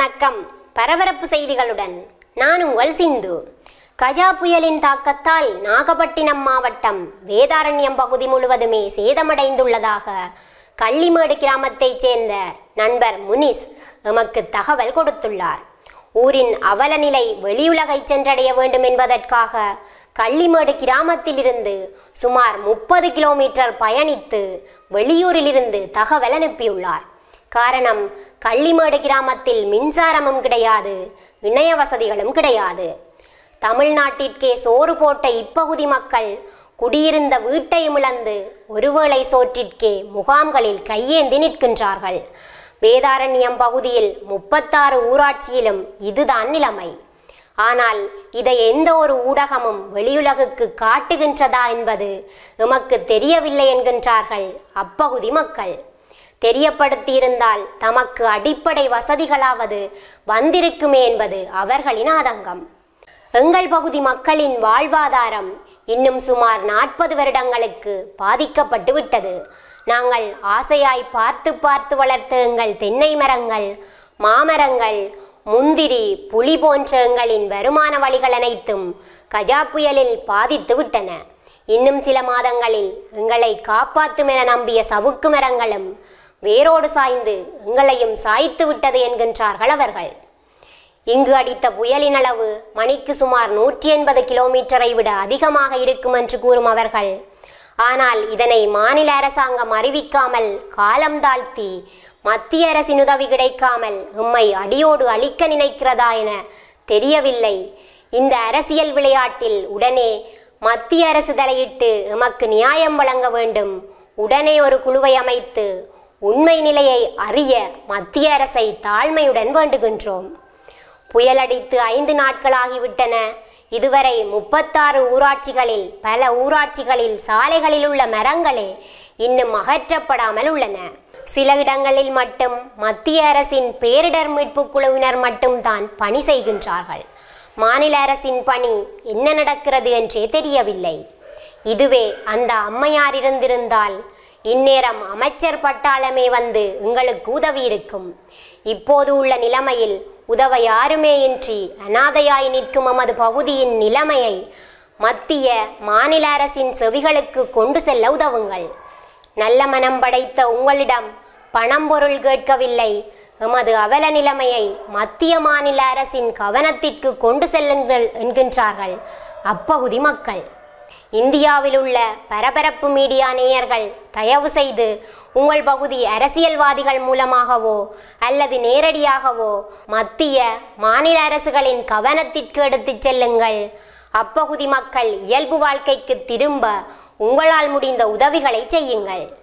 வணக்கம் பரபரப்பு செய்திகளுடன் நான் உங்கள் சிந்து கஜா புயலின் தாக்கத்தால் நாகப்பட்டினம் மாவட்டம் வேதாரண்யம் பகுதி முழுவதுமே சேதமடைந்துள்ளதாக கள்ளிமேடு கிராமத்தைச் சேர்ந்த நண்பர் முனிஸ் எமக்கு தகவல் கொடுத்துள்ளார் ஊரின் அவலநிலை வெளியுலகை சென்றடைய வேண்டும் என்பதற்காக கள்ளிமேடு கிராமத்திலிருந்து சுமார் முப்பது கிலோமீட்டர் பயணித்து வெளியூரிலிருந்து தகவல் அனுப்பியுள்ளார் காரணம் கள்ளிமேடு கிராமத்தில் மின்சாரமும் கிடையாது இணைய வசதிகளும் கிடையாது தமிழ்நாட்டிற்கே சோறு போட்ட இப்பகுதி மக்கள் குடியிருந்த வீட்டையும் இழந்து ஒருவேளை சோற்றிற்கே முகாம்களில் கையேந்தி நிற்கின்றார்கள் வேதாரண்யம் பகுதியில் முப்பத்தாறு ஊராட்சியிலும் இதுதான் நிலைமை ஆனால் இதை எந்த ஒரு ஊடகமும் வெளியுலகுக்கு காட்டுகின்றதா என்பது எமக்கு தெரியவில்லை என்கின்றார்கள் அப்பகுதி மக்கள் தெரியப்படுத்தியிருந்தால் தமக்கு அடிப்படை வசதிகளாவது வந்திருக்குமே என்பது அவர்களின் ஆதங்கம் எங்கள் பகுதி மக்களின் வாழ்வாதாரம் இன்னும் சுமார் நாற்பது வருடங்களுக்கு பாதிக்கப்பட்டு விட்டது நாங்கள் ஆசையாய் பார்த்து பார்த்து வளர்த்த எங்கள் தென்னை மரங்கள் மாமரங்கள் முந்திரி புலி போன்ற எங்களின் வருமான வழிகள் அனைத்தும் கஜா புயலில் பாதித்து விட்டன இன்னும் சில மாதங்களில் எங்களை காப்பாற்றும் என நம்பிய சவுக்கு மரங்களும் வேரோடு சாய்ந்து எங்களையும் சாய்த்து விட்டது என்கின்றார்கள் அவர்கள் இங்கு அடித்த புயலின் அளவு மணிக்கு சுமார் நூற்றி எண்பது கிலோமீட்டரை விட அதிகமாக இருக்கும் என்று கூறும் அவர்கள் ஆனால் இதனை மாநில அரசாங்கம் அறிவிக்காமல் காலம் தாழ்த்தி மத்திய அரசின் உதவி கிடைக்காமல் எம்மை அடியோடு அழிக்க நினைக்கிறதா என தெரியவில்லை இந்த அரசியல் விளையாட்டில் உடனே மத்திய அரசு தலையிட்டு எமக்கு நியாயம் வழங்க வேண்டும் உடனே ஒரு குழுவை அமைத்து உண்மை நிலையை அறிய மத்திய அரசை தாழ்மையுடன் வேண்டுகின்றோம் புயலடித்து ஐந்து நாட்களாகிவிட்டன இதுவரை முப்பத்தாறு ஊராட்சிகளில் பல ஊராட்சிகளில் சாலைகளில் உள்ள மரங்களே இன்னும் அகற்றப்படாமல் உள்ளன சில இடங்களில் மட்டும் மத்திய அரசின் பேரிடர் மீட்புக் குழுவினர் மட்டும்தான் பணி செய்கின்றார்கள் மாநில அரசின் பணி என்ன நடக்கிறது என்றே தெரியவில்லை இதுவே அந்த அம்மையார் இருந்திருந்தால் இந்நேரம் அமைச்சர் பட்டாளமே வந்து எங்களுக்கு உதவி இருக்கும் இப்போது உள்ள நிலைமையில் உதவ யாருமே இன்றி அனாதையாய் நிற்கும் எமது பகுதியின் நிலைமையை மத்திய மாநில அரசின் செவிகளுக்கு கொண்டு செல்ல உதவுங்கள் நல்ல மனம் படைத்த உங்களிடம் பணம் பொருள் கேட்கவில்லை எமது அவல நிலைமையை மத்திய மாநில அரசின் கவனத்திற்கு கொண்டு செல்லுங்கள் என்கின்றார்கள் அப்பகுதி மக்கள் இந்தியாவில் உள்ள பரபரப்பு மீடியா நேயர்கள் தயவு செய்து உங்கள் பகுதி அரசியல்வாதிகள் மூலமாகவோ அல்லது நேரடியாகவோ மத்திய மாநில அரசுகளின் கவனத்திற்கு எடுத்துச் செல்லுங்கள் அப்பகுதி மக்கள் இயல்பு வாழ்க்கைக்கு திரும்ப உங்களால் முடிந்த உதவிகளை செய்யுங்கள்